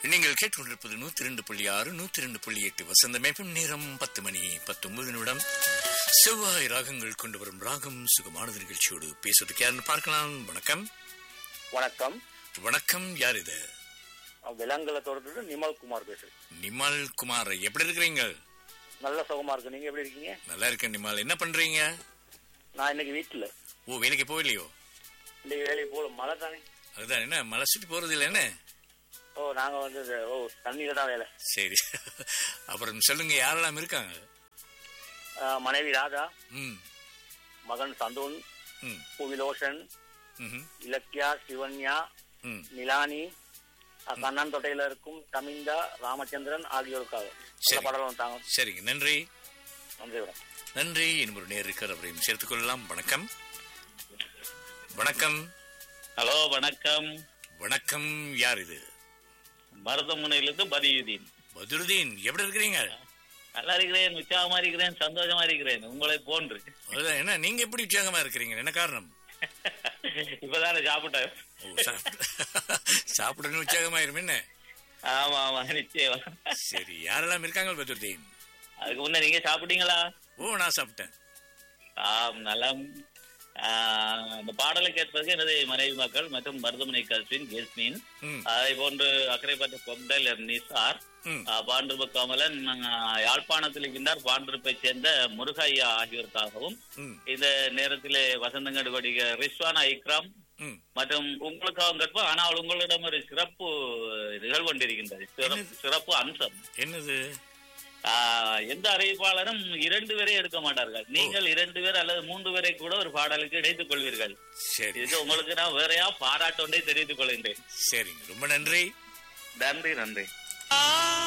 நீங்கள் கேட்டுக்கொண்டிருப்பது நூத்தி ரெண்டு புள்ளி ஆறு நூத்தி ரெண்டு புள்ளி எட்டு வசந்த மேப்பம் நேரம் பத்து மணி பத்தொன்பது நிமிடம் செவ்வாய் ராகங்கள் கொண்டு வரும் ராகம் சுகமானது நிகழ்ச்சியோடு பேசுவதுக்கு யாருன்னு பார்க்கலாம் வணக்கம் வணக்கம் வணக்கம் யார் இது விலங்குல தொடர்ந்து நிமல் குமார் பேசுறேன் நிமால் குமார் எப்படி இருக்கிறீங்க நல்ல சுகமா இருக்கு நீங்க எப்படி இருக்கீங்க நல்லா இருக்கேன் நிமால் என்ன பண்றீங்க நான் இன்னைக்கு வீட்டுல ஓ வேலைக்கு போகலையோ இன்னைக்கு வேலைக்கு போல மழை தானே அதுதான் என்ன மலை சுற்றி போறது இல்லை என்ன ஓ நாங்க வந்து இது- ஓ தண்ணியில தான் வேலை சரி அப்புறம் சொல்லுங்க யாரெல்லாம் இருக்காங்க ஆஹ் மனைவி ராதா ம் மகன் சந்தோன் ம் புவிலோஷன் ம்ஹும், இலக்கியா சிவன்யா ம் நிலானி அஹ் கண்ணன் தொட்டையில இருக்கும் தமிந்தா ராமச்சந்திரன் ஆகியோருக்காக சரி. நல்ல படம் தாங்க சரிங்க நன்றி நன்றி வணக்கம் நன்றி இன்னும் ஒரு நேர் இருக்கிற அவரையும் சேர்த்துக் கொள்ளலாம் வணக்கம் வணக்கம் ஹலோ வணக்கம் வணக்கம் யார் இது மருதமுனையிலிருந்து பதியுதீன் பதுருதீன் எப்படி இருக்கிறீங்க நல்லா இருக்கிறேன் உற்சாகமா இருக்கிறேன் சந்தோஷமா இருக்கிறேன் உங்களை போன்று அதுதான் என்ன நீங்க எப்படி உற்சாகமா இருக்கிறீங்க என்ன காரணம் இப்பதானே சாப்பிட்டேன் ஓ, சாப்பிட்டு சாப்பிடணும் உற்சாகமா இருக்கும் என்ன ஆமா ஆமா நிச்சயம் சரி யாரெல்லாம் இருக்காங்க பதுருதீன் அதுக்கு முன்ன நீங்க சாப்பிட்டீங்களா ஓ நான் சாப்பிட்டேன் ஆம் நலம் ஆஹ், இந்த பாடலை கேட்பதற்கு எனது மனைவி மக்கள் மற்றும் மருதமுனை கல்வின் ஜெஸ்மின் ம் அதை போன்று அக்கரைப்பட்ட கொண்டல் நிசார் ம் ஆஹ், பாண்டிருப்ப கமலன் ஆஹ், யாழ்ப்பாணத்தில் இருக்கின்றார் பாண்டிருப்பைச் சேர்ந்த முருகையா ஆகியோருக்காகவும் ம் இந்த நேரத்திலே வசந்தங்கடு படிக்க ரிஸ்வானா இக்ராம் ம் மற்றும் உங்களுக்காகவும் கேட்போம் ஆனால் உங்களிடம் ஒரு சிறப்பு நிகழ்வு கொண்டிருக்கின்றது சிறப்பு- என்னது? சிறப்பு அம்சம் என்னது ஆஹ், எந்த அறிவிப்பாளரும் இரண்டு பேரை எடுக்க மாட்டார்கள் நீங்கள் இரண்டு பேர் அல்லது மூன்று பேரை கூட ஒரு பாடலுக்கு இணைத்துக் கொள்வீர்கள் சரி இதுக்கு உங்களுக்கு நான் வேறையா பாராட்டு ஒன்றை தெரிவித்துக் கொள்கின்றேன் சரிங்க ரொம்ப நன்றி நன்றி நன்றி